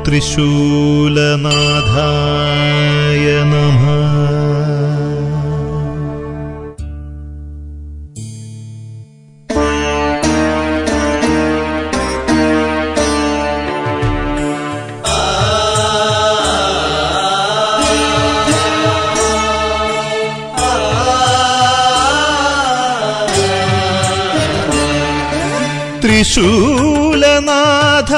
त्रिशूलनाथाय नमः ത്രിശൂലനാഥ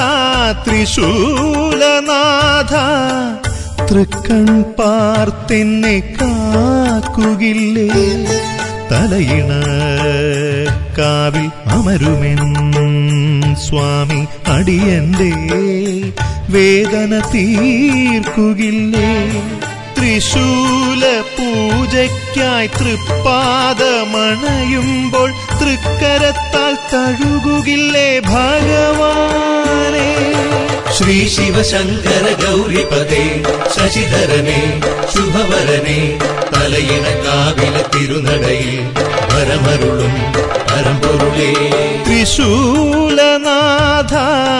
ത്രിശൂലനാഥ തൃക്കൺ പാർത്തെന്നെ കാക്കുകില്ലേ തലയിണ കാവിൽ അമരുമെൻ സ്വാമി അടിയന്റെ വേദന തീർക്കുകില്ലേ ത്രിശൂല പൂജയ്ക്കായി തൃപ്പാദമണയുമ്പോൾ തൃക്കരത്താൽ തഴുകുകില്ലേ ഭഗവാനെ ശ്രീ ശിവശങ്കര ഗൗരിപദേ ശശിധരനെ ശുഭവരനെ തലയിണ കാവില തിരുനടയിൽ പരമരുളും പരമ്പൊരുളേ ത്രിശൂലനാഥ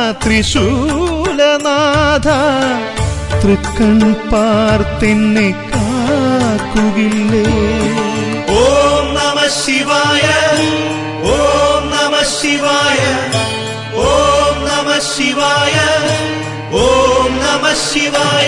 ത്രിശൂലനാഥ തൃക്കൺ പാർത്തെന്നെ കാക്കുകില്ലേ ഓം നമ ശിവായ ഓം നമ ശിവായ ഓം നമ ശിവായ ഓം നമ ശിവായ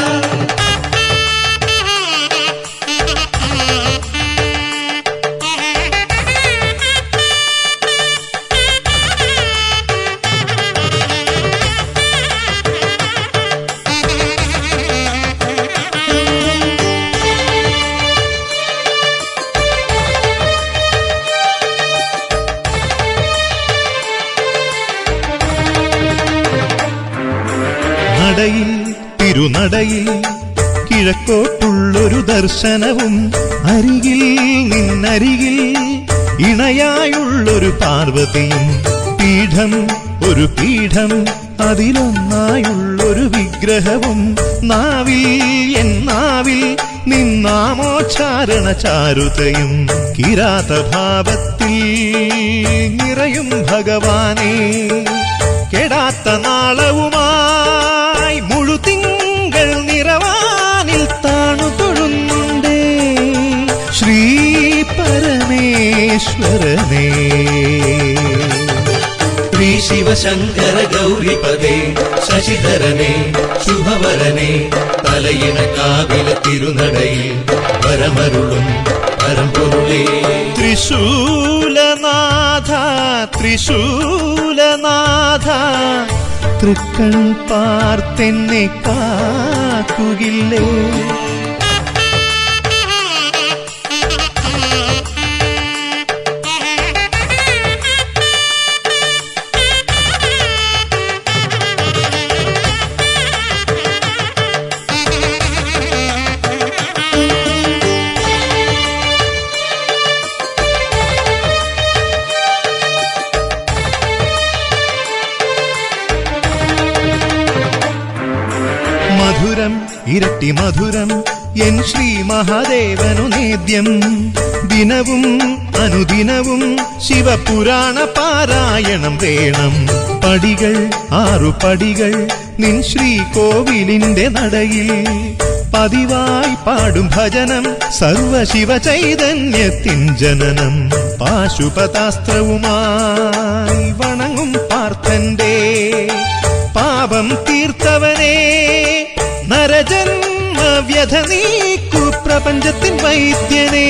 നടയിൽ തിരുനടയിൽ കിഴക്കോട്ടുള്ളൊരു ദർശനവും അരികിൽ നിന്നരികിൽ ഇണയായുള്ളൊരു പാർവതിയും പീഠം ഒരു പീഠം അതിലൊന്നായുള്ളൊരു വിഗ്രഹവും നാവിൽ എൻ നാവിൽ നിന്നാമോച്ചാരണ ചാരുതയും കിരാത ഭാവത്തിൽ നിറയും ഭഗവാനേ കെടാത്ത നാളവുമായി മുഴുതിങ്കൾ നിറവാനിൽ താണു തൊഴുന്നുണ്ടേ ശ്രീ പരമേശ്വരനേ ശ്രീ ശിവശങ്കര ഗൗരിപദേ ശശിധരനെ ശുഭവരനെ തലയിണ കാവില തിരുനടയിൽ പരമരുളും പരമ്പൊരുളേ ത്രിശൂലനാഥ ത്രിശൂലനാഥ തൃക്കൺ പാർത്തെന്നെ കാക്കുകില്ലേ മധുരം ഇരട്ടി മധുരം എൻ ശ്രീ മഹാദേവനു നേദ്യം ദിനവും അനുദിനവും ശിവപുരാണ പാരായണം വേണം പടികൾ ആറു പടികൾ നിൻ ശ്രീ കോവിലിന്റെ നടയിൽ പതിവായി പാടും ഭജനം സർവശിവ ചൈതന്യത്തിൻ ജനനം പാശുപതാസ്ത്രവുമായി വണങ്ങും പാർത്ഥന്റെ പാപം തീർത്തവനെ നരജന്മ വ്യഥ നീക്കു പ്രപഞ്ചത്തിൻ വൈദ്യനെ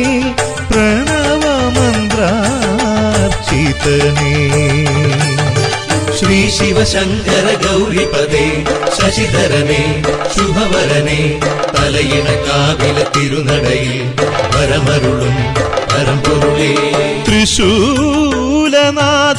പ്രണവമന്ത്രാർച്ചിതനേ ശ്രീ ശിവശങ്കര ഗൗരിപദേ ശശിധരനെ ശുഭവരനെ തലയിണ കാവില തിരുനടയിൽ പരമരുളും പരമ്പൊരുളേ ത്രിശൂലനാഥ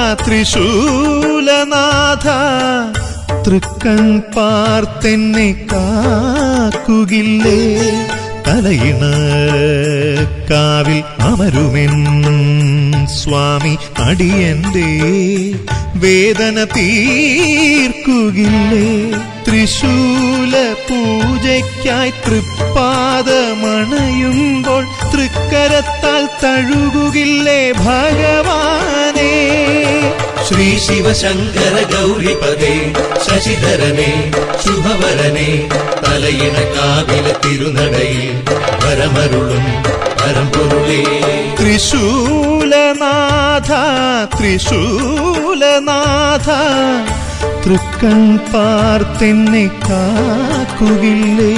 ത്രിശൂലനാഥ തൃക്കൺ പാർത്തെന്നെ കാക്കുകില്ലേ തലയിണ കാവിൽ അമരുമെൻ സ്വാമി അടിയന്റെ വേദന തീർക്കുകില്ലേ ത്രിശൂല പൂജയ്ക്കായി തൃപ്പാദമണയുമ്പോൾ തൃക്കരത്താൽ തഴുകുകില്ലേ ഭഗവാനേ ശ്രീ ശിവശങ്കര ഗൗരിപദേ ശശിധരനെ ശുഭവരനെ തലയിണ കാവില തിരുനടയിൽ വരമരുളും പരമ്പൊരുളേ ത്രിശൂലനാഥ ത്രിശൂലനാഥ തൃക്കൺ പാർത്തെന്നെ കാക്കുകില്ലേ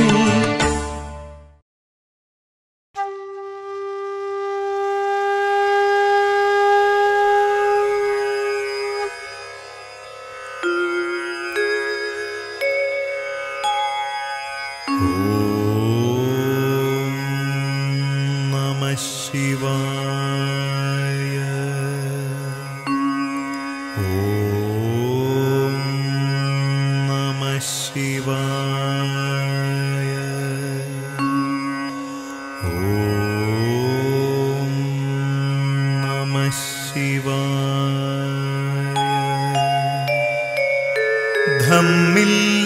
ഓം നമ ശിവായ ഓം നമ ശിവായ ഓം നമ ശിവായ ധമ്മില്ല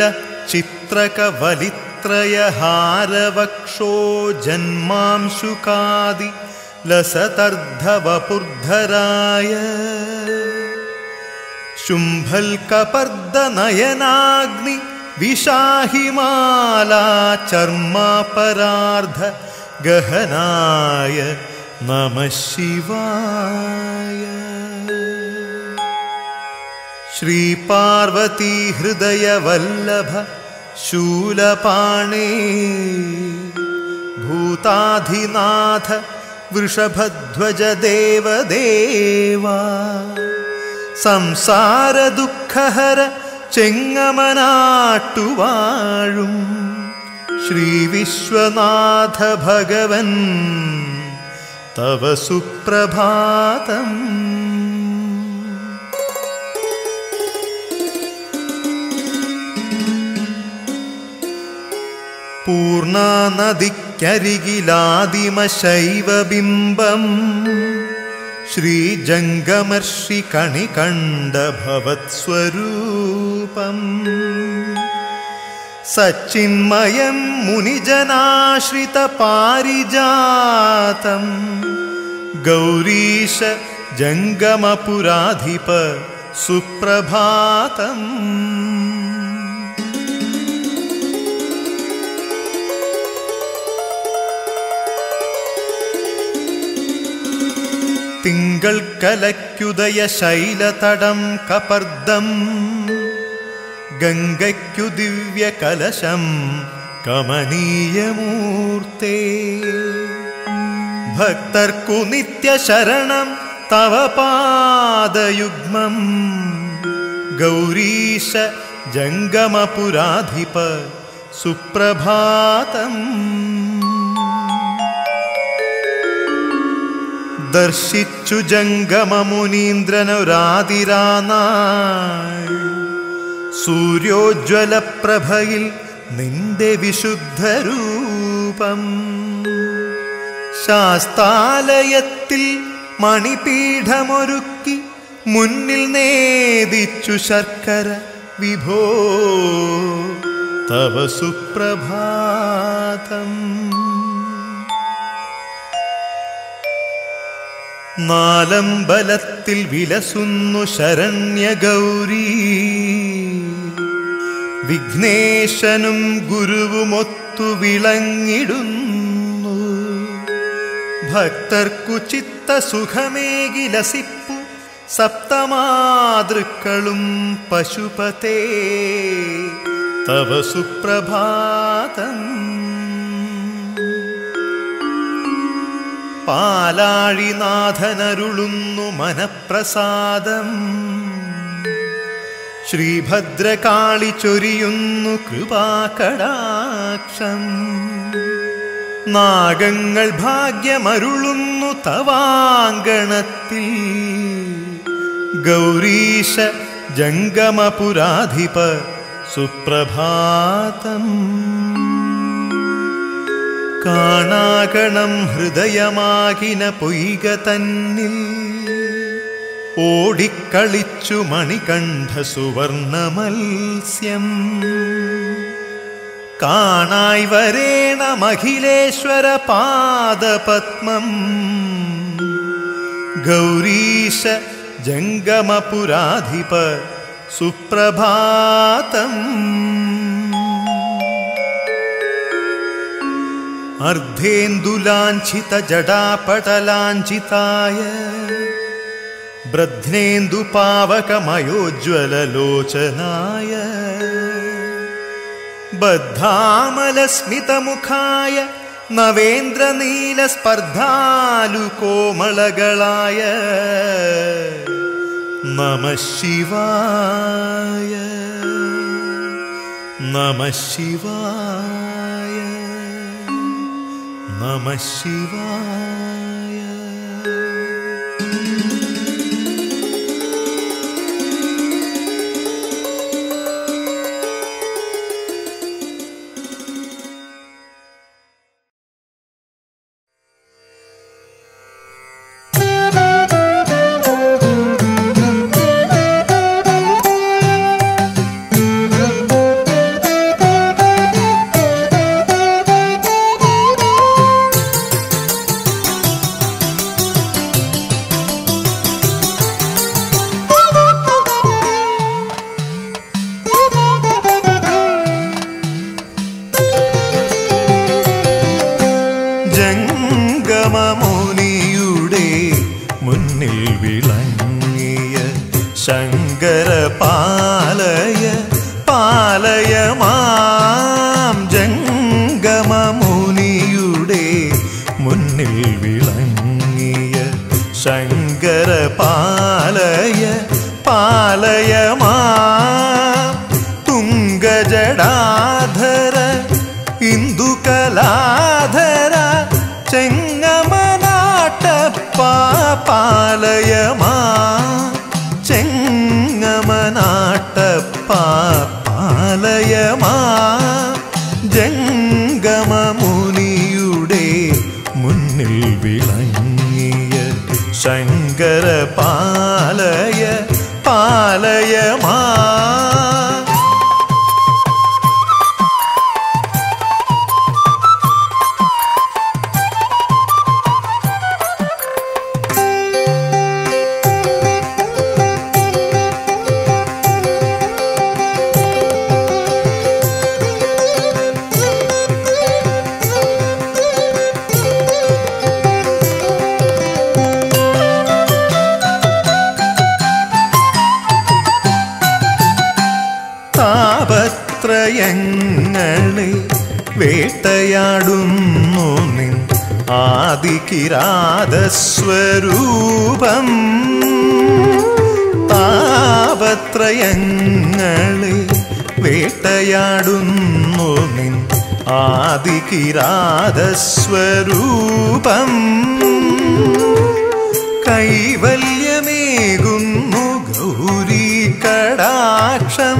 ചിത്രകവലിത്രയഹാരവക്ഷോ ജന്മാംശുകാദി ലസതർദ്ധവപുർധരായ ശുംഭൽകപർദ്ദനയനാഗ്നി വിഷാഹിമാലാ ചർമാപരാർദ്ധ ഗഹനായ നമ ശിവായ ശ്രീപാർവതീ ഹൃദയവല്ലഭ ശൂലപാണേ ഭൂതാധിനാഥ വൃഷഭധ്വജ ദേവദേവാ സംസാര ദുഃഖഹര ചെങ്ങമനാട്ടുവാഴും ശ്രീ വിശ്വനാഥ ഭഗവൻ തവ സുപ്രഭാതം പൂർണാനദിക്കരികിലാദിമശൈവബിംബം ശ്രീജംഗമർഷി കണി കണ്ട ഭവത്സ്വരൂപം സച്ചിന്മയം മുനിജനാശ്രിത പാരിജാതം ഗൗരീശ ജംഗമപുരാധിപ സുപ്രഭാതം തിങ്കൾ കലയ്ക്കുദയ ശൈലതടം കപർദം ഗംഗയ്ക്കു ദിവ്യ കലശം കമനീയമൂർത്തേ ഭക്തർക്കു നിത്യശരണം തവ പാദയുഗ്മം ഗൗരീശ ജംഗമപുരാധിപ സുപ്രഭാതം ദർശിച്ചു ജംഗമമുനീന്ദ്രനൊരാതിരാനാൾ സൂര്യോജ്വല പ്രഭയിൽ നിന്റെ വിശുദ്ധ രൂപം ശാസ്താലയത്തിൽ മണിപീഠമൊരുക്കി മുന്നിൽ നേദിച്ചു ശർക്കര വിഭോ തവ സുപ്രഭാതം നാലമ്പലത്തിൽ വിലസുന്നു ശരണ്യ ഗൗരി വിഘ്നേശനും ഗുരുവുമൊത്തു വിളങ്ങിടുന്നു ഭക്തർക്കു ചിത്തസുഖമേകി ലസിപ്പു സപ്തമാതൃക്കളും പശുപതേ തവ സുപ്രഭാതം പാലാഴിനാഥനരുളുന്നു മനപ്രസാദം ശ്രീഭദ്രകാളി ചൊരിയുന്നു കൃപാകടാക്ഷം നാഗങ്ങൾ ഭാഗ്യമരുളുന്നു തവാങ്കണത്തിൽ ഗൗരീശ ജംഗമപുരാധിപ സുപ്രഭാതം കാണാകണം ഹൃദയമാകിന പൊയ്ക തന്നിൽ ഓടിക്കളിച്ചു മണികണ്ഠ സുവർണ മത്സ്യം കാണായി വരേണ മഹിലേശ്വര പാദപത്മം ഗൗരീശ ജംഗമപുരാധിപ സുപ്രഭാതം അർദ്ധേന്ദുലാഞ്ചിത ജടാപടലാഞ്ചിതായ ബ്രധ്നേന്ദുപാവകമയോജ്വലലോചനായ ബദ്ധാമലസ്മിതമുഖായ നവേന്ദ്രനീലസ്പർദ്ധാലുകോമളകളായ നമ ശിവായ നമ ശിവായ നമ ശിവായ ജംഗമമുനിയുടെ മുന്നിൽ വിളങ്ങിയ ശങ്കര പാലയ പാലയ മാം ജംഗമമുനിയുടെ മുന്നിൽ വിളങ്ങിയ ശങ്കര പാലയ പാലയ മാം തുങ്കജടാധര ഇന്ദുകലാധര ചെങ്ങമനാട്ടപ്പാലയമാ ചെങ്ങമനാട്ടപ്പാലയമാ ജംഗമമുനിയുടെ മുന്നിൽ വിളങ്ങിയ ശങ്കര പാലയ പാലയമാ താപത്രയങ്ങളെ വേട്ടയാടുന്നു നിൻ ആദികിരാതസ്വരൂപം താപത്രയങ്ങളെ വേട്ടയാടുന്നു നിൻ ആദികിരാതസ്വരൂപം കൈവല്യമേകുന്നു ഗൗരി കടാക്ഷം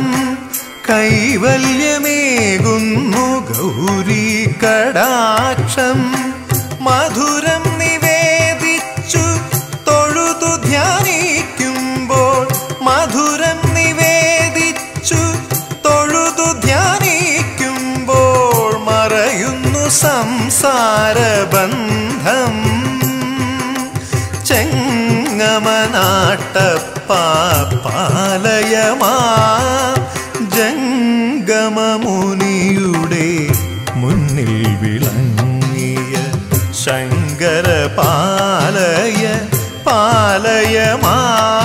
കൈവല്യമേകുന്നു ഗൗരി കടാക്ഷം മധുരം നിവേദിച്ചു തൊഴുതു ധ്യാനിക്കുമ്പോൾ മധുരം നിവേദിച്ചു തൊഴുതു ധ്യാനിക്കുമ്പോൾ മറയുന്നു സംസാരബന്ധം ചെങ്ങമനാട്ടപ്പാലയമാ ജംഗമമുനിയുടെ മുന്നിൽ വിളങ്ങിയ ശങ്കര പാലയ പാലയമാ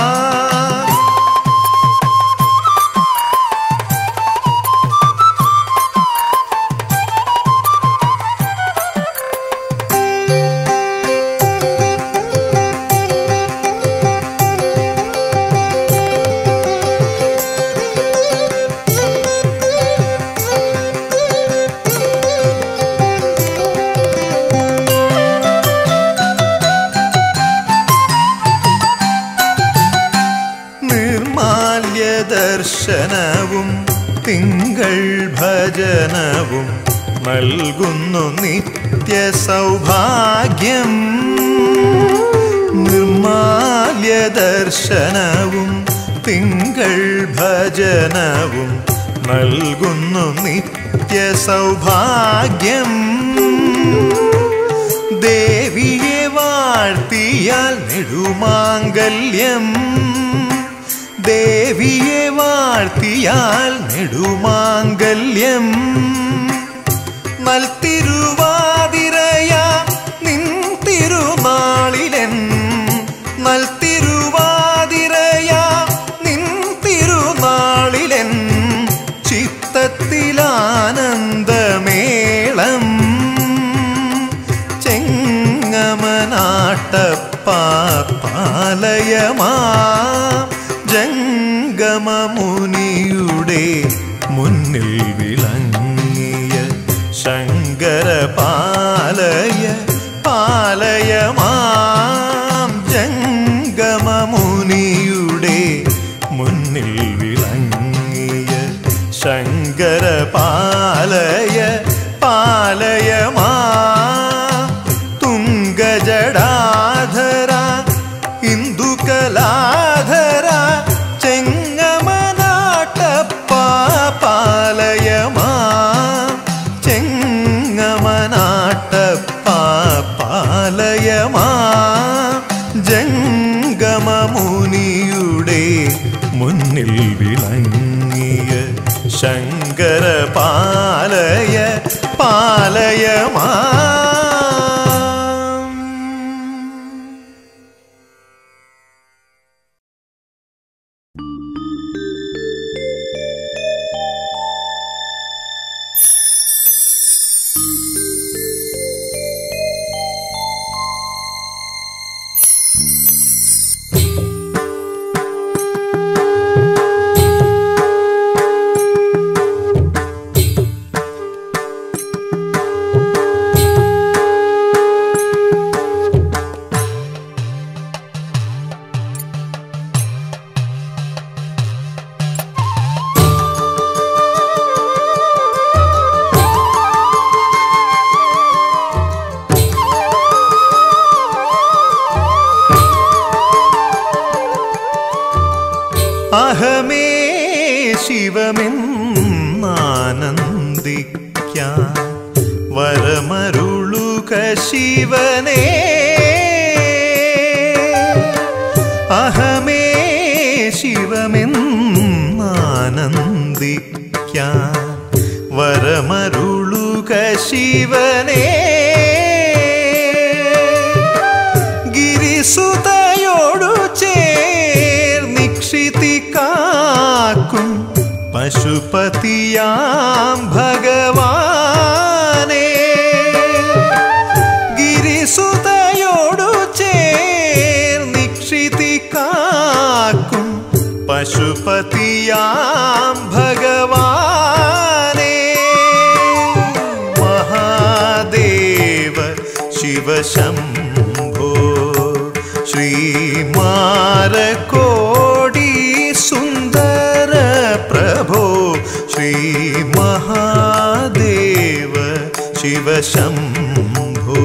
നിർമാല്യ ദർശനവും തിങ്കൾ ഭജനവും നൽകുന്നു നിത്യ സൗഭാഗ്യം നിർമാല്യ ദർശനവും തിങ്കൾ ഭജനവും നൽകുന്നു നിത്യ സൗഭാഗ്യം ദേവിയെ വാ വാഴ്ത്തിയാൽ നെടുമാംഗല്യം ദേവിയെ വാഴ്ത്തിയാൽ നെടുമാംഗല്യം നൽത്തിരുവാതിരയ നിൻ തിരുനാളിലൻ നൽത്തിരുവാതിരയ നിൻ തിരുനാളിലൻ ചിത്തത്തിലാനന്ദമേളം ചെങ്ങമനാട്ടപ്പാലയമാ ജംഗമമുനിയുടെ മുന്നിൽ വിളങ്ങിയ ശങ്കര പാലയ പാലയമാം ജംഗമമുനിയുടെ മുന്നിൽ വിളങ്ങിയ ശങ്കര പാലയ പാലയമാ തുങ്കജടാധര ഇന്ദുകലാധര ചെങ്ങമനാട്ടപ്പ പാലയമാ ചെങ്ങമനാട്ടപ്പ പാലയമാ ജംഗമമുനിയുടെ മുന്നിൽ വിളങ്ങിയ ശങ്കര പാലയ പാലയമാ അഹമേ ശിവമെന്നാനന്ദിക്കാൻ വരമരുളുക ശിവനേ അഹമേ ശിവമെന്നാനന്ദിക്കാൻ വരമരുളുക ശിവനേ ഗിരിസുതയോടു ചേർന്നിക്ഷിതി കാക്കും പശുപതിയാം ഭഗവാനേ ഗിരിസുതയോടു ചേർന്നിക്ഷിതി കാക്കും പശുപതിയാം ഭഗവാനേ മഹാദേവ ശിവശംഭോ ശ്രീമാരകോടി സുന്ദര പ്രഭോ ശ്രീ മഹാദേവ ശിവശംഭോ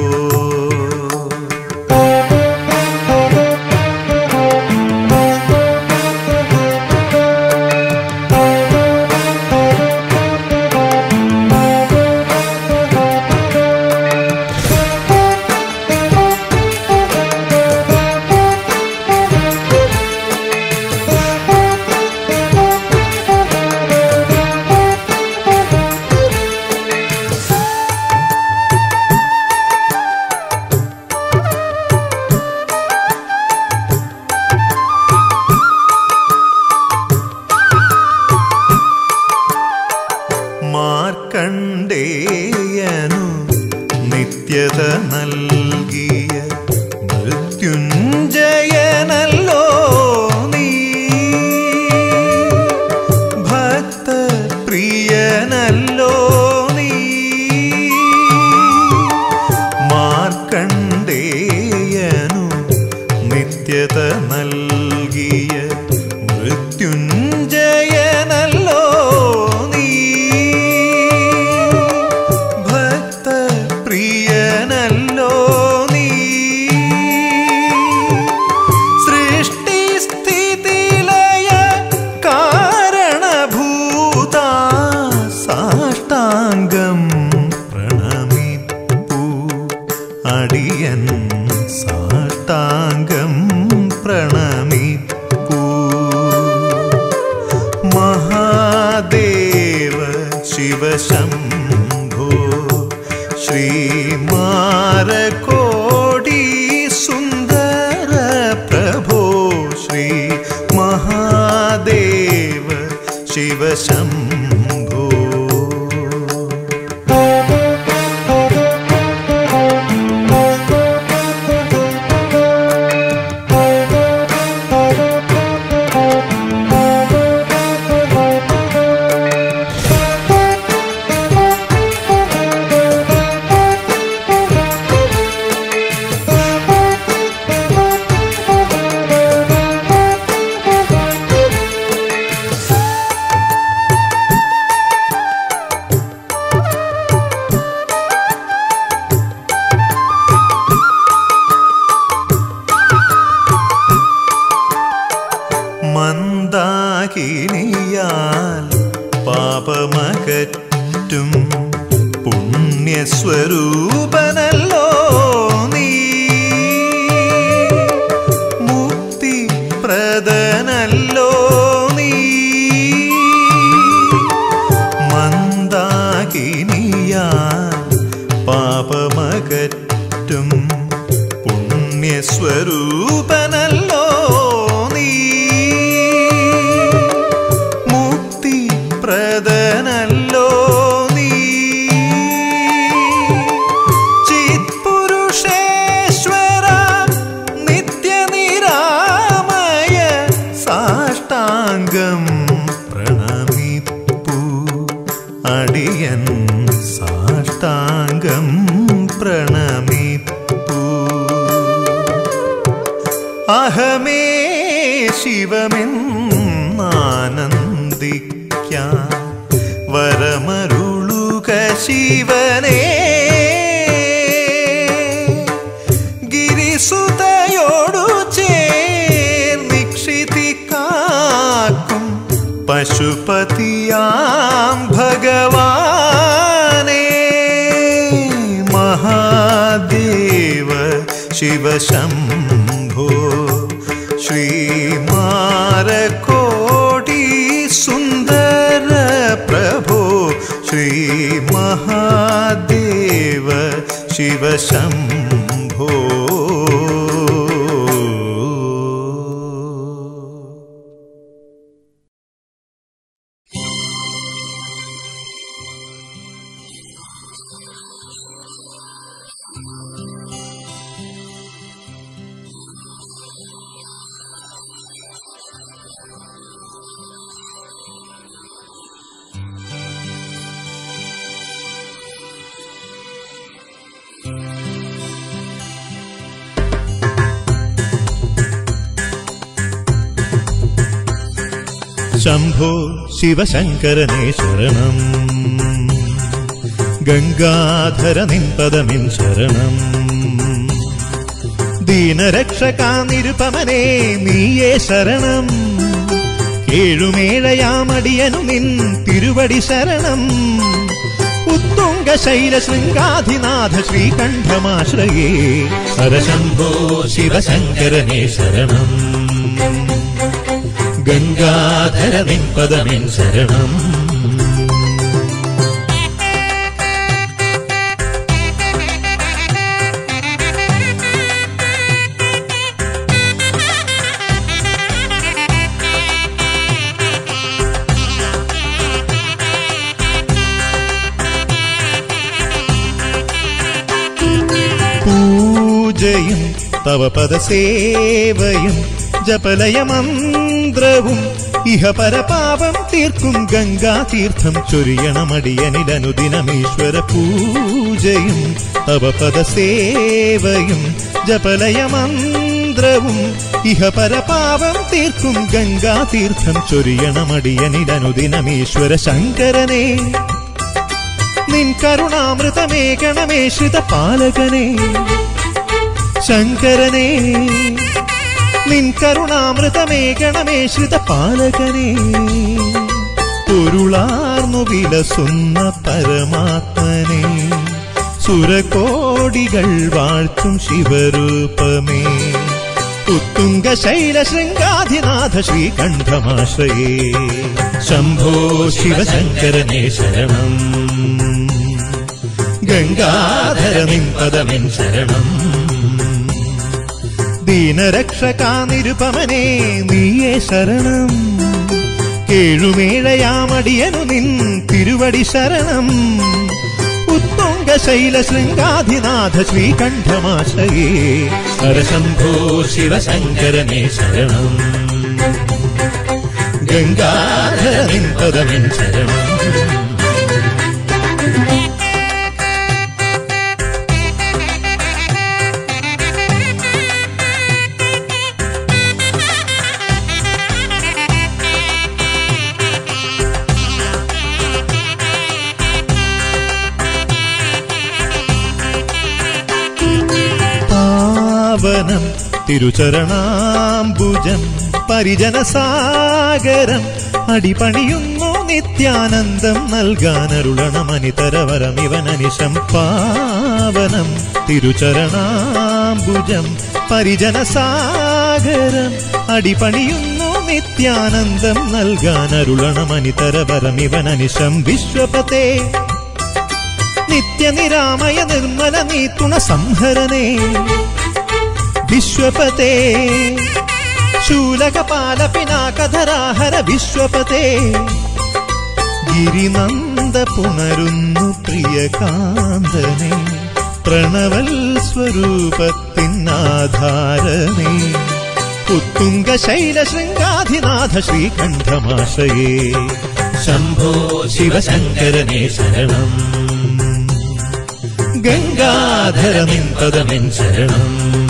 ശിവശംഭോ ശ്രീമാരകോടി സുന്ദര പ്രഭോ ശ്രീ മഹാദേവ ശിവശംഭോ മന്ദാകിനിയാൽ പാപമകറ്റും പുണ്യസ്വരൂപനല്ലോ നീ മുക്തി പ്രദനല്ലോ നീ മന്ദാകിനിയാൽ പാപമകറ്റും പുണ്യസ്വരൂപനല്ലോ നീ മുക്തി പ്രദനല്ലോ നീ ചിത്പുരുഷേശ്വര നിത്യനിരാമയ സാഷ്ടാംഗം പ്രണമിപ്പു അടിയൻ സാഷ്ടാംഗം പ്രണമിപ്പു അഹമേ ശിവമെന്നാനന്ദിക്കാൻ വരമരുളുക ശിവനേ ഗിരിസുതയോടു ചേർന്നിക്ഷിതി കാക്കും പശുപതിയാം ഭഗവാനേ മഹാദേവ ശിവശംഭോ ശ്രീമാരകോടി സുന്ദര പ്രഭോ ശ്രീ മഹാദേവ ശിവശംഭോ ശംഭോ ശിവശങ്കരനേ ശരണം ഗംഗാധര നിൻപദമിൻ ശരണം ദീനരക്ഷകാ നിരുപമനേ നീയേ ശരണം ഏഴുമേഴയാമടിയനു നിൻ തിരുവടി ശരണം ഉത്തുംഗ ശൈല ശൃംഗാധിനാഥ ശ്രീകണ്ഠമാശ്രയേ ഹരശംഭോ ശിവശങ്കരനേ ശരണം ഗംഗാധര നിൻപദമിൻ ശരണം പൂജയും തവ പദസേവയും ജപലയമന്ത്രവും ഇഹ പരപാപം തീർക്കും ഗംഗാതീർത്ഥം ചൊരിയണമടിയനിലനുദിനമീശ്വര പൂജയും തവ പദസേവയും ജപലയമന്ത്രവും ഇഹ പരപാപം തീർക്കും ഗംഗാതീർത്ഥം ചൊരിയണമടിയനിലനുദിനമീശ്വര ശങ്കരനേ നിൻ കരുണാമൃതമേ ഗണമേ ശ്രിത പാലകനേ ശങ്കരനേ നിൻ കരുണാമൃതമേ ഗണമേ ശ്രിത പാലകനേ പൊരുളാർന്നു വിലസുന്ന പരമാത്മനെ സുരകോടികൾ വാഴ്ത്തും ശിവരൂപമേ ഉത്തുംഗ ശൈല ശൃംഗാധിനാഥ ശ്രീകണ്ഠമാശ്രയേ ശംഭോ ശിവശങ്കരനേ ശരണം ഗംഗാധര നിൻപദമെൻ ശരണം ദീനരക്ഷകാ നിരുപമനേ നീയേ ശരണം കേഴുമേഴയാമടിയനു നിൻ തിരുവടി ശരണം ഉത്തുംഗ ശൈല ശൃംഗാധിനാഥ ശ്രീകണ്ഠമാശയേ ഹരശംഭോ ശിവശങ്കരനേ ശരണം ഗംഗാധര നിൻപദമെൻ ശരണം പാവനം തിരുചരണാംബുജം പരിജനസാഗരം അടിപണിയുന്നു നിത്യാനന്ദം നൽകാനരുളണമനിതരവരമിവനനിശം പാവനം തിരുചരണാംബുജം പരിജനസാഗരം അടിപണിയുന്നു നിത്യാനന്ദം നൽകാനരുളണമനിതരവരമിവനനിശം വിശ്വപതേ നിത്യനിരാമയ നിർമ്മല നീത്തുണ സംഹരനേ വിശ്വപതേ ശൂലകപാല പിനാകധരാഹര വിശ്വപതേ ഗിരിനന്ദ പുണരുന്നു പ്രിയകാന്തനെ പ്രണവൽ സ്വരൂപത്തിനാധാരനേ ഉത്തുംഗ ശൈല ശൃംഗാധിനാഥ ശ്രീകണ്ഠമാശയേ ശംഭോ ശിവശങ്കരനേ ശരണം ഗംഗാധര നിൻപദമെൻ ശരണം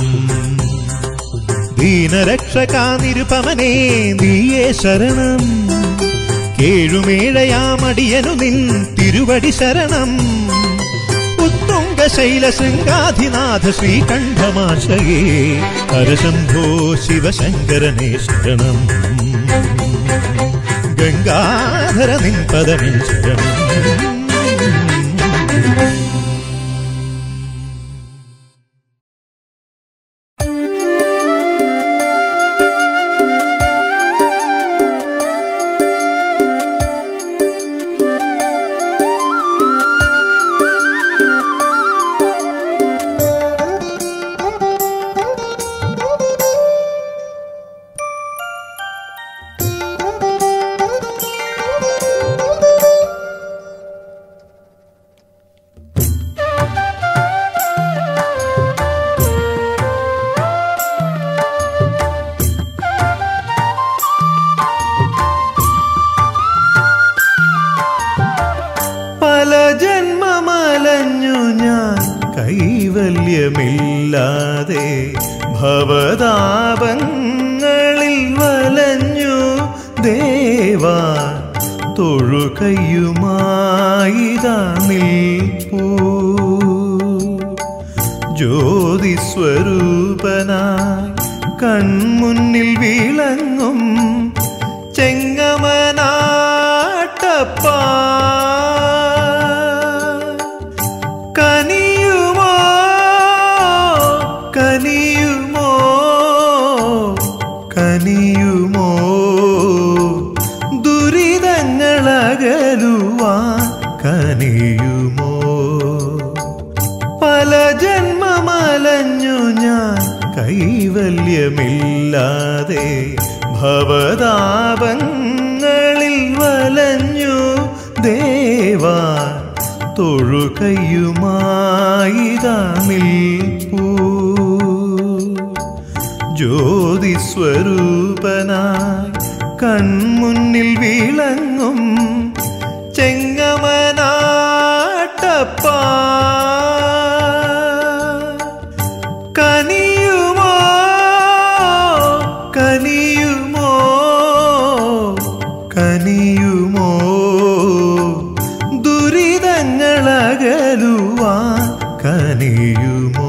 ദീനരക്ഷകാ നിരുപമനേ നീയേ ശരണം കേഴുമേഴയാമടിയനു നിൻ തിരുവടി ശരണം ഉത്തുംഗ ശൈല ശൃംഗാധിനാഥ ശ്രീകണ്ഠമാശയേ ഹരശംഭോ ശിവശങ്കരനേ ശരണം ഗംഗാധര നിൻപദമെൻ ശരണം പല ജന്മമലഞ്ഞു ഞാൻ കൈവല്യമില്ലാതെ ഭവതാപങ്ങളിൽ വലഞ്ഞു ദേവാ തൊഴുകയുമായിതാ നിൽപ്പൂ ജ്യോതിസ്വരൂപനായി കൺമുന്നിൽ വിളങ്ങും ചെങ്ങമനാട്ടപ്പ കനിയുമോ കനിയുമോ കനിയുമോ ദുരിതങ്ങളകലുവാൻ കനിയുമോ പല ജന്മമലഞ്ഞു ഞാൻ കൈവല്യമില്ലാതെ ഭവതാപങ്ങളിൽ വലഞ്ഞു ദേവാ തൊഴുകയുമായിതാ നിൽപ്പൂ ജ്യോതിസ്വരൂപനായി കൺമുന്നിൽ വിളങ്ങും ചെങ്ങമനാട്ടപ്പ കനിയുമോ കനിയുമോ കനിയുമോ ദുരിതങ്ങളകലുവാൻ കനിയുമോ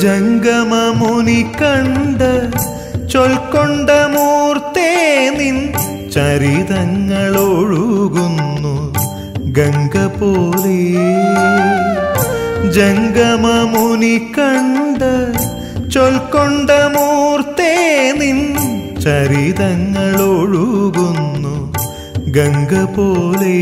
ജംഗമമുനി കണ്ട് ചൊൽക്കൊണ്ട മൂർത്തേ നിൻ ചരിതങ്ങളൊഴുകുന്നു ഗംഗ പോലെ ജംഗമമുനി കണ്ട് ചൊൽക്കൊണ്ട മൂർത്തേ നിൻ ചരിതങ്ങളൊഴുകുന്നു ഗംഗ പോലെ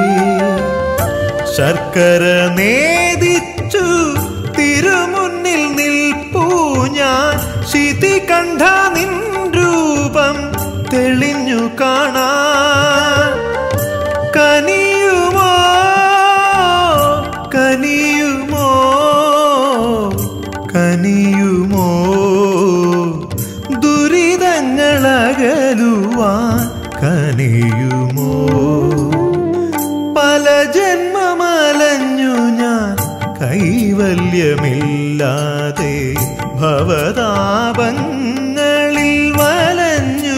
ശർക്കര നേദിച്ചു തിരുമുന്നിൽ നിൽപ്പൂ ഞാൻ ശിതി കണ്ട നിൻ രൂപം തെളിഞ്ഞു കാണാൻ കനിയുമോ കനിയുമോ കനിയുമോ ദുരിതങ്ങളകലുവാൻ കനിയുമോ പല ജന്മമലഞ്ഞു ഞാൻ കൈവല്യമില്ലാതെ ഭവതാപങ്ങളിൽ വലഞ്ഞു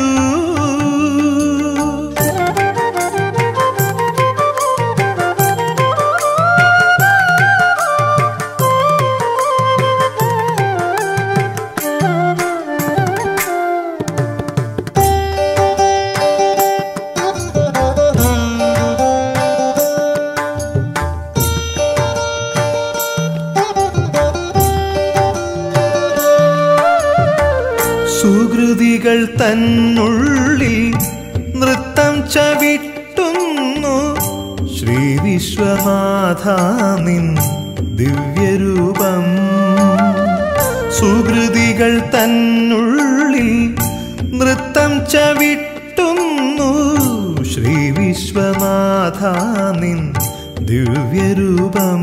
സുഹൃതികൾ തന്നുള്ളിൽ നൃത്തം ചവിട്ടുന്നു ശ്രീ വിശ്വനാഥ നിൻ ദിവ്യരൂപം സുഹൃതികൾ തന്നുള്ളിൽ നൃത്തം ചവിട്ടുന്നു ശ്രീ വിശ്വനാഥ നിൻ ദിവ്യരൂപം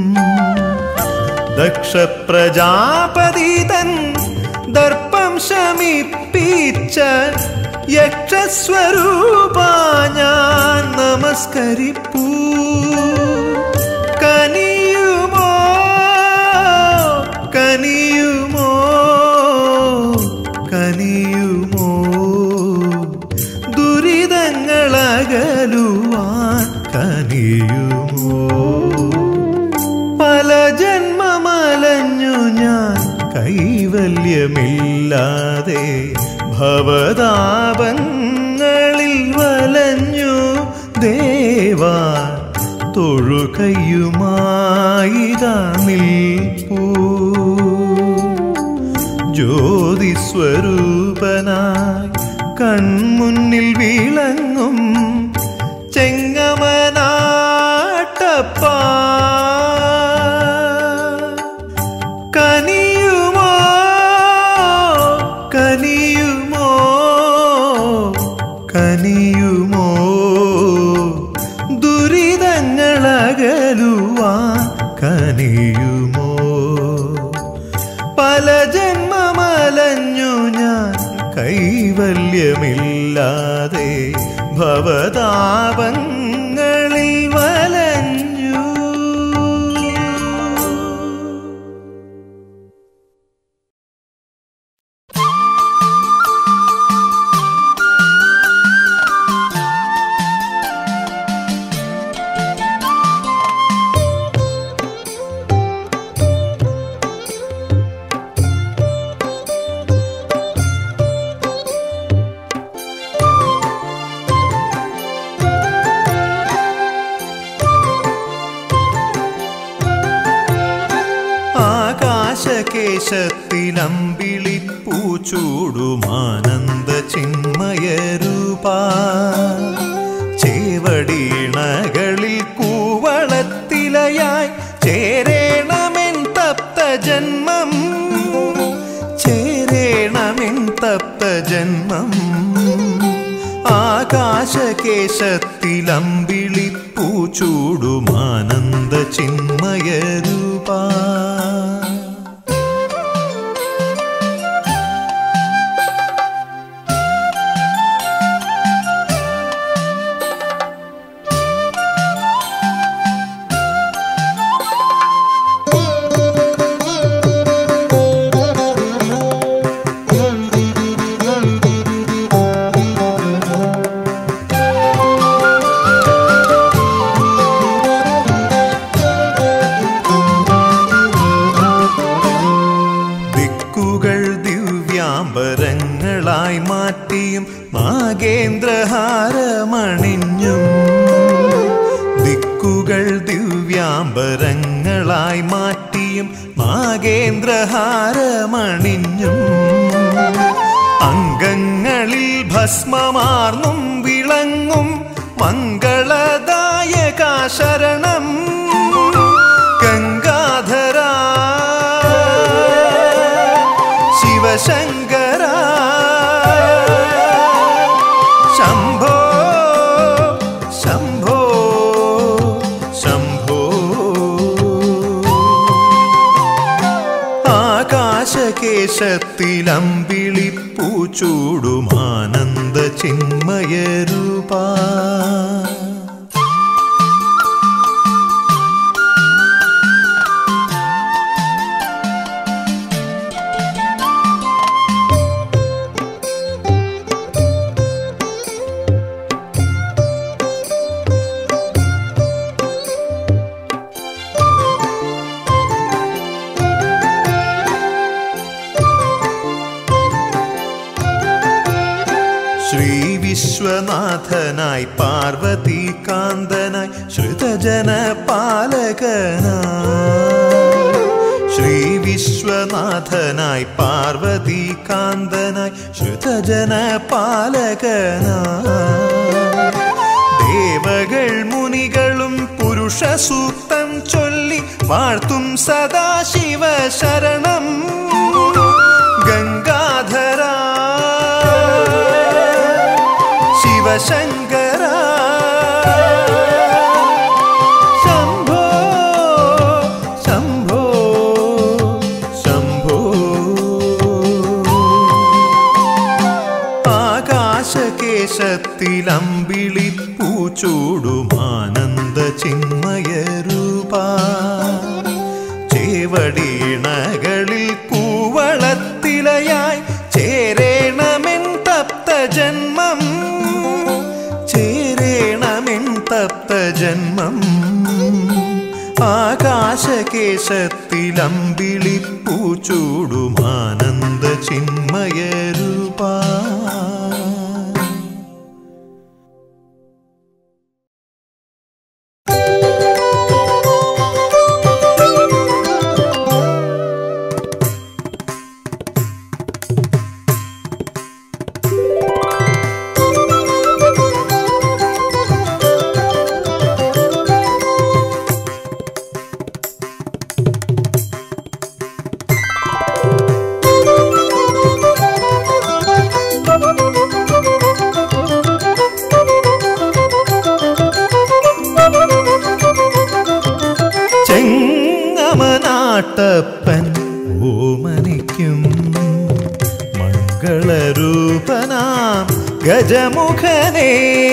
ദക്ഷ പ്രജാപതി തൻ ദർപ്പം ശമിപ്പിച്ച യക്ഷസ്വരൂപ ഞാൻ നമസ്കരിപ്പൂ കനിയുമോ കനിയുമോ കനിയുമോ ദുരിതങ്ങളകലുവാൻ കനിയുമോ പല ജന്മമലഞ്ഞു ഞാൻ കൈവല്യമില്ലാതെ ഭവതാപങ്ങളിൽ വലഞ്ഞു ദേവാ തൊഴുകയുമായിതാ നിൽപ്പൂ ജ്യോതിസ്വരൂപനായി കൺമുന്നിൽ വിളങ്ങും ചെങ്ങമനാട്ടപ്പ കനിയുമോ കനിയുമോ കനിയുമോ ദുരിതങ്ങളകലുവാൻ കനിയുമോ പല ജന്മമലഞ്ഞു ഞാൻ കൈവല്യമില്ലാതെ ഭവതാപങ്ങളിൽ വലഞ്ഞു ആകാശകേശത്തിലമ്പിളി പൂച്ചൂടുമാനന്ദ ചിന്മയരൂപ ചേവടീണകളിൽ കൂവളത്തിലയായി ചേരേണമെൻ തപ്ത ജന്മം ചേരേണമെൻ തപ്ത ജന്മം ആകാശകേശത്തിലമ്പിളി പൂച്ചൂടുമാനന്ദ ചിന്മയരൂപ മുത്തുകൾ ദിവ്യാംബരങ്ങളായി മാറ്റിയും നാഗേന്ദ്രഹാരമണിഞ്ഞും അംഗങ്ങളിൽ ഭസ്മമാർന്നും വിളങ്ങും മംഗളദായക ശരണം ഗംഗാധര ശിവശങ്കര ശംഭോ ശംഭോ ശംഭോ ആകാശകേശത്തിലമ്പിളിപ്പൂ ചൂടുമാനന്ദ ചിന്മയരൂപാ ശ്രീ വിശ്വനാഥനായി പാർവതി കാന്തനായി ശ്രുതജന പാലകനായി ശ്രീ വിശ്വനാഥനായി പാർവതി കാന്തനായി ശ്രുതജന പാലകനായി ദേവകൾ മുനികളും പുരുഷ സൂക്തം ചൊല്ലി വാഴ്ത്തും സദാശിവ ശരണം ഗംഗാധര ശിവശങ്കര ശംഭോ ശംഭോ ശംഭോ ആകാശകേശത്തിലമ്പിളിപ്പൂ ചൂടുമാനന്ദ ചിന്മയരൂപ ചേവടീണകളിൽ കൂവളത്തിലയായി ചേരേണമെൻ തപ്ത ജന്മം ചേരേണമെൻ തപ്ത ജന്മം ആകാശകേശത്തിലമ്പിളിപ്പൂ ചൂടുമാനന്ദ ചിന്മയരൂപ ചെങ്ങമനാട്ടപ്പൻ ഓമനിക്കും മംഗളരൂപനാം ഗജമുഖനേ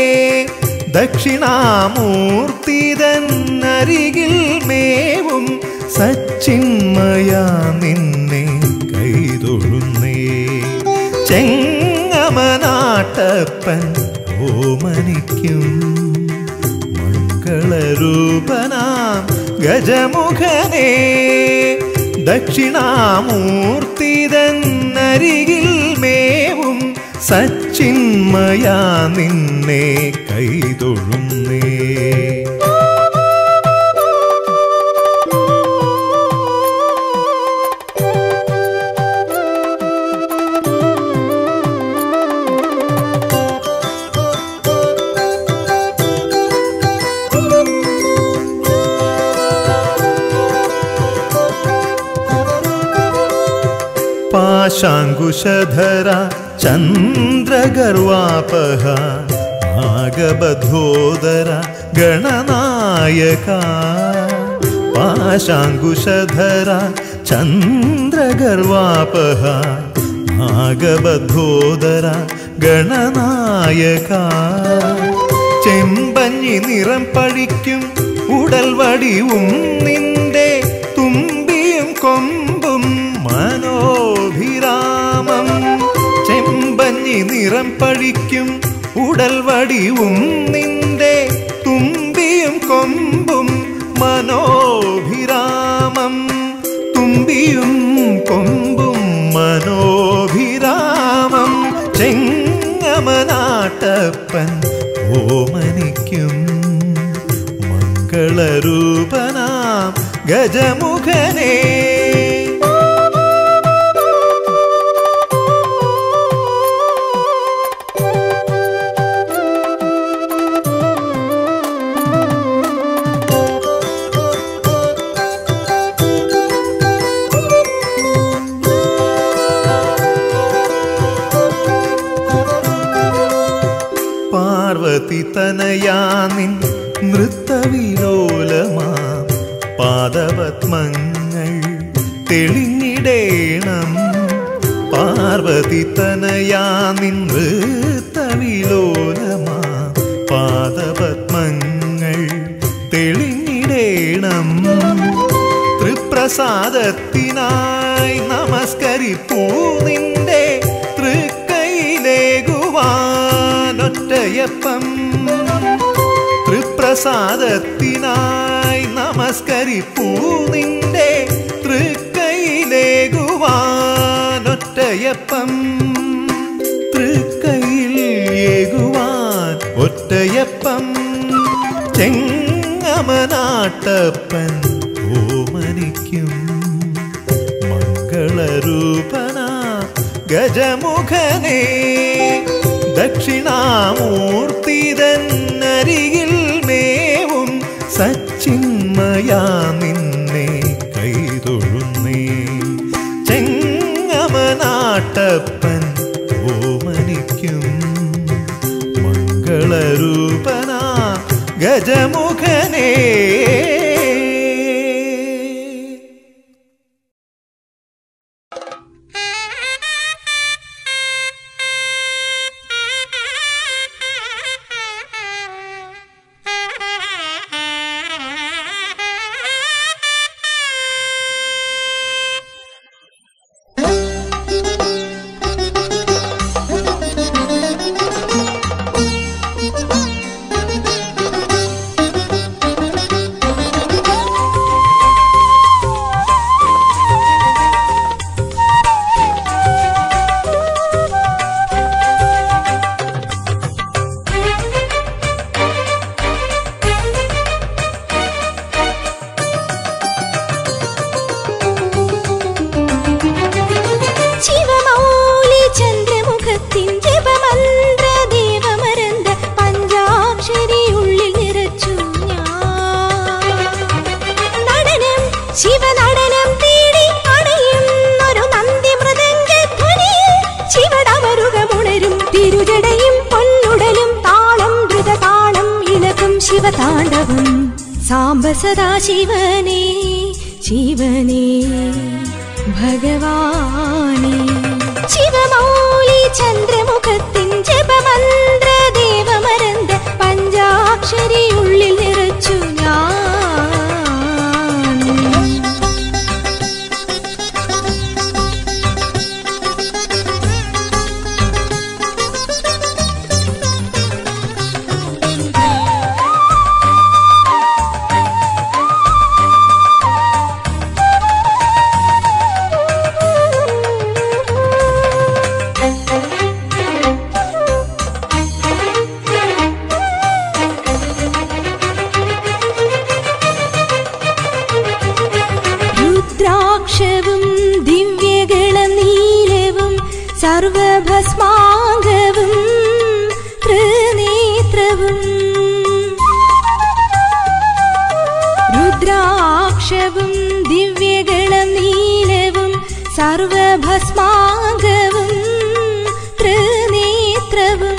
ദക്ഷിണാമൂർത്തിതന്നരികിൽ മേവും സച്ചിന്മയാ നിന്നെ കൈതൊഴുന്നേ ചെങ്ങമനാട്ടപ്പൻ ഓമനിക്കും മംഗളരൂപനാം ഗജമുഖനേ ദക്ഷിണാമൂർത്തിതന്നരികിൽ മേവും സച്ചിന്മയാ നിന്നെ കൈതൊഴുന്നേ പാശാങ്കുശധര ചന്ദ്രഗർവാപഹ നാഗബദ്ധോദര ഗണനായക പാശാങ്കുശധര ചന്ദ്രഗർവാപഹ നാഗബദ്ധോദര ഗണനായക ചെമ്പഞ്ഞി നിറം പഴിക്കും ഉടൽ വടിവും നിന്റെ തുമ്പിയും കൊമ്പും മനോഭിരാമം ചെമ്പഞ്ഞി നിറം പഴിക്കും ഉടൽ വടിവും നിന്റെ തുമ്പിയും കൊമ്പും മനോഭിരാമം തുമ്പിയും കൊമ്പും മനോഭിരാമം ചെങ്ങമനാട്ടപ്പൻ ഓമനിക്കും മംഗളരൂപനാം മംഗളരൂപനാം ഗജമുഖനേ പാർവതി തനയാനിൻ നൃത്തവിലോലമാ പാദപത്മങ്ങൾ തെളിഞ്ഞിടേണം പാർവതി തനയാനിൻ നൃത്തവിലോലമാ പാദപത്മങ്ങൾ തെളിഞ്ഞിടേണം തൃപ്രസാദത്തിനായി നമസ്കരിപ്പൂ നിന്റെ തൃക്കൈലേകുവാനൊറ്റയപ്പം തൃപ്രസാദത്തിനായി നമസ്കരിപ്പൂ നിന്റെ തൃക്കൈലേകുവാനൊറ്റയപ്പം തൃക്കൈയിൽ ഏകുവാൻ ഒറ്റയപ്പം ചെങ്ങമനാട്ടപ്പൻ ഓമനിക്കും മംഗളരൂപന ഗജമുഖനേ ദക്ഷിണാമൂർത്തിതന്നരികിൽ മേവും സച്ചിന്മയാ നിന്നെ കൈതൊഴുന്നേ ചെങ്ങമനാട്ടപ്പൻ ഓമനിക്കും മംഗളരൂപന ഗജമുഖനേ ശിവമൗലി ചന്ദ്രമുഖത്തിൻ ജപമന്ത്ര ദേവമരന്ത പഞ്ചാക്ഷരി ഉള്ളിൽ നിറച്ചു ഞാൻ നടനം ശിവനടനം തേടി അണയുന്നൊരു നന്ദി മൃദംഗധ്വനിയിൽ ശിവടമരുകമുണരും തിരുജടയും പൊന്നുടലും താളം ദ്രുതതാളം ഇളകും ശിവതാണ്ഡവം സാംബ സദാ ശിവനേ ശിവനേ ഭഗവാനേ ശിവമൗലി ചന്ദ്രമുഖത്തിൻ ജപമന്ത്ര ദേവമരന്ത പഞ്ചാക്ഷരി ഉള്ളിൽ നിറച്ചു ഞാൻ രുദ്രാക്ഷവും ദിവ്യഗളനീലവും സർവഭസ്മാംഗവും ത്രിനേത്രവും രുദ്രാക്ഷവും ദിവ്യഗളനീലവും സർവഭസ്മാംഗവും ത്രിനേത്രവും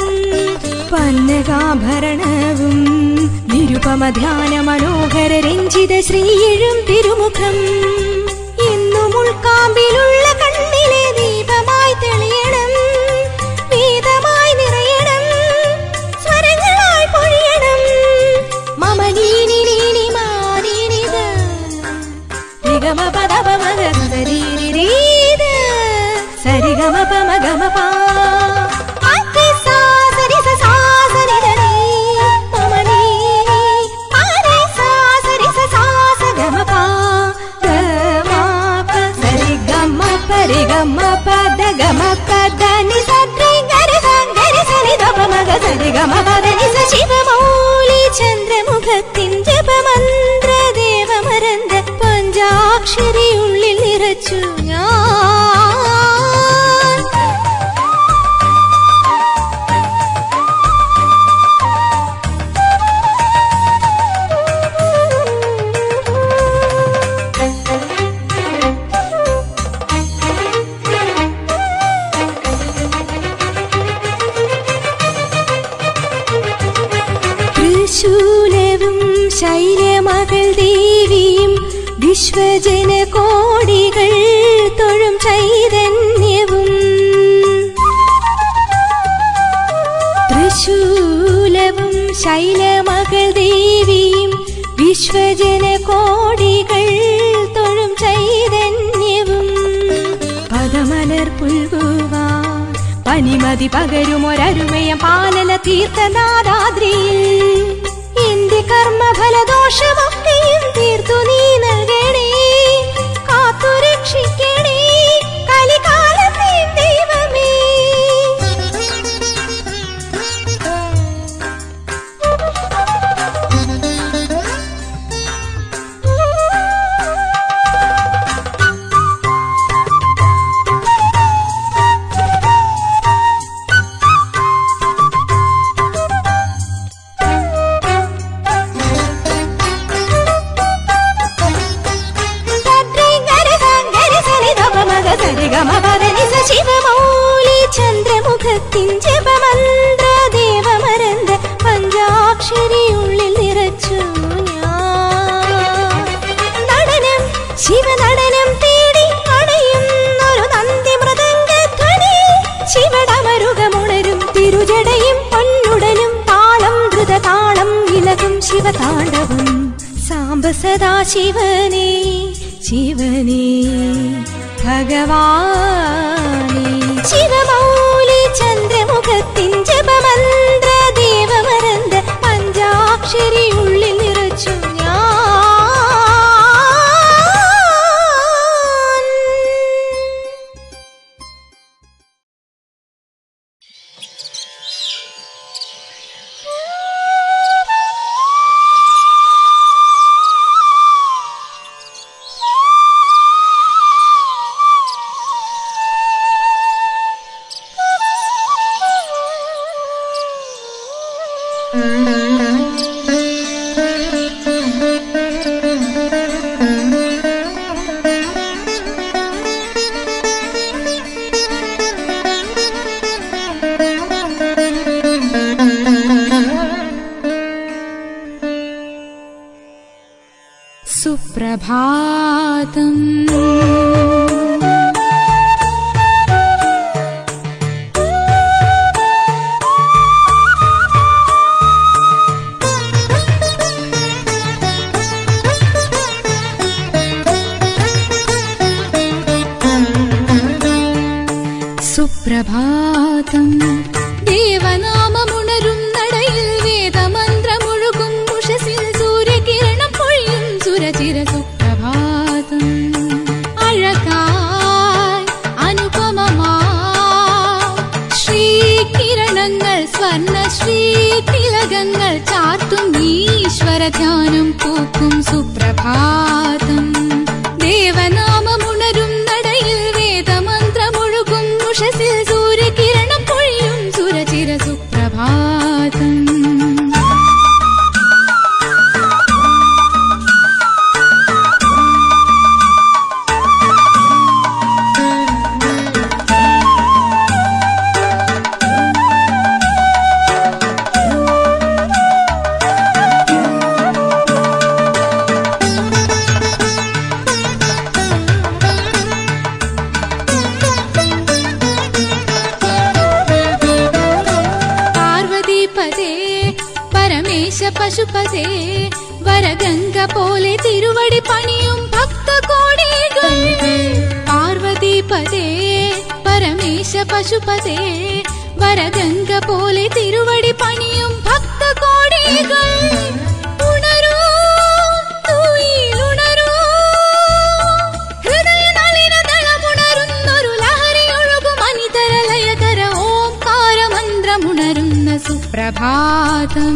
പന്നകാഭരണവും നിരുപമധ്യാന മനോഹര രഞ്ജിത ശ്രീയിഴും തിരുമുഖം എന്നും ഉൾക്കാമ്പിലുള്ള കണ്ണിലെ ദീപമായി തെളിയണം വേദമായി നിറയണം സ്വരങ്ങളായി പൊഴിയണം മമ നീനി നീനി മാനീനിത നിഗമ പദപ മഗ സരീരീത സരിഗമ പമ ഗമ പാ അത്തി സാ സരി സ സാ സരി ധ നീ. മമ നീ നീ. ആരി സാ സരി സ സാ സ ഗമ പാ. ഗ മ പ സരി ഗമ പരി ഗമ പദ ഗമ പദ നി സ ദ്രി ഗരി സ ഗരി സ നി ധ പ മ ഗ സരി ഗമ പദ നി സ ശിവമൗലി ചന്ദ്രമുഖത്തിൻ ജപമന്ത്ര നിറച്ചു ഞാൻ തൃശൂലവും ശൈലമകൾ ദേവിയും വിശ്വജന കോടികൾ തൊഴും ചൈതന്യവും തൃശൂലവും ശൈലമകൾ ദേവിയും വിശ്വജന കോടികൾ തൊഴും ചൈതന്യവും പദമലർ പുൽകുവാ പനിമതി പകരുമൊരരുമയ പാലന തീർത്ഥനാദാദ്രിയിൽ എന്റെ കർമ്മഫലദോഷമൊക്കെയും തീർത്തു നീ നൽകണേ കാത്തു രക്ഷിക്കണേ കലികാലത്തെ ദൈവമേ ശിവമൗലി ചന്ദ്രമുഖത്തിൻ ജപമന്ത്ര ദേവമരന്ത പഞ്ചാക്ഷരിയുള്ളിൽ നിറച്ചു ഞാൻ നടനം ശിവനടനം തേടി അണയുന്നൊരു നന്ദി മൃദംഗധ്വനി ശിവടമരുകമുണരും തിരുജടയും പൊന്നുടലും താളം ധൃതതാളം ഇലകും ശിവതാണ്ഡവം സാംബ സദാ ശിവനേ ശിവനേ ഭഗവാനേ ശിവമൗലി ചന്ദ്രമുഖത്തിൻ ജപമന്ത്ര ദേവമരന്ത പഞ്ചാക്ഷരി ഉള്ളിൽ നിറച്ചു ഞാൻ സുപ്രഭാതം സുപ്രഭാതം ദേവനാമമുണരും നടയിൽ വേദമന്ത്രമൊഴുകും ഉഷസിൽ സൂര്യകിരണം പൊഴിയും സുരചിര സുപ്രഭാതം അഴകായി അനുപമമാ ശ്രീകിരണങ്ങൾ സ്വർണ ശ്രീ തിലകങ്ങൾ ചാർത്തും ഈശ്വര ധ്യാനം പൂക്കും സുപ്രഭാതം ദേവനാമമുണരും നടയിൽ വേദമന്ത്രമൊഴുകും ഉഷസിൽ സൂര്യകിരണം പൊഴിയും സുരചിര സുപ്രഭാതം പാർവതീപദേ പരമേശ പശുപതേ വരഗംഗ പോലെ തിരുവടി പണിയും ഭക്തകോടികൾ പാർവതീപദേ പരമേശ പശുപതേ വരഗംഗ പോലെ തിരുവടി പണിയും ഭക്തകോടികൾ ഉണരൂ തൂയിലുണരൂ ഹൃദയനളിനതളമുണരുന്നൊരു ലഹരിയൊഴുകും അനിതരലയകര ഓംകാരമന്ത്രമുണരുന്ന സുപ്രഭാതം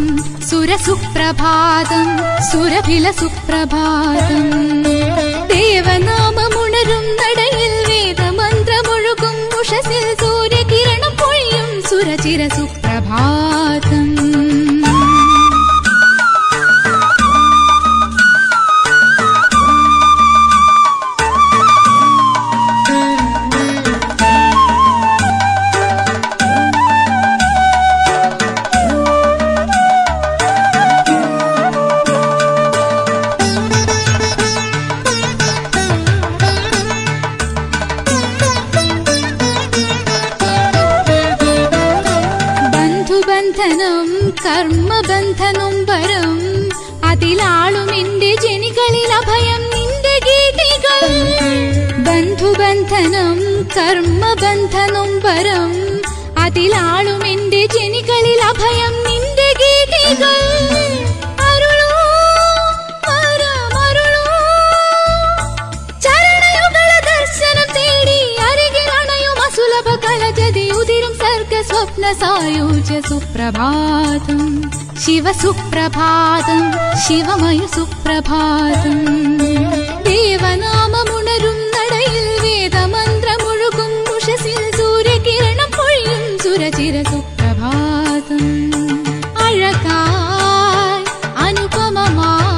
സുരസുപ്രഭാതം സുരഭില സുപ്രഭാതം ദേവനാമമുണ വേദനാമമുണരും നടയിൽ വേദമന്ത്രമൊഴുകും ഉഷസിൽ സൂര്യകിരണം പൊഴിയും സുരചിര സുപ്രഭാതം ബന്ധുബന്ധനം കർമ്മബന്ധനം വരം അതിലാളും എന്റെ ജനികളിൽ അഭയം നിന്റെ ഗീതികൾ ബന്ധുബന്ധനം കർമ്മബന്ധനം വരം അതിലാളും എന്റെ ജനികളിൽ അഭയം നിന്റെ ഗീതികൾ അരുളൂ വരമരുളൂ ചരണയുഗള ദർശനം തേടി അരികിൽ അണയും അസുലഭ കലജതി ഉതിരും സർഗ സ്വപ്ന സായൂജ സുപ്രഭാതം ശിവ സുപ്രഭാതം ശിവമയ സുപ്രഭാതം ദേവനാമമുണരും നടയിൽ വേദമന്ത്രമൊഴുകും ഉഷസിൽ സൂര്യകിരണം പൊഴിയും സുരചിര സുപ്രഭാതം അഴകായി അനുപമമായി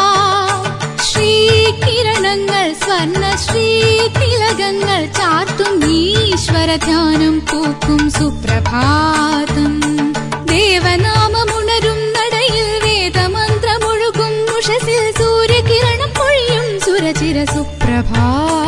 ശ്രീകിരണങ്ങൾ സ്വർണ ശ്രീതിലകങ്ങൾ ചാർത്തും ഈശ്വര ധ്യാനം പൂക്കും സുപ്രഭാതം ദേവനാമമുണരും നടയിൽ വേദമന്ത്രമൊഴുകും ഉഷസിൽ സൂര്യകിരണം പൊഴിയും സുരചിര സുപ്രഭാതം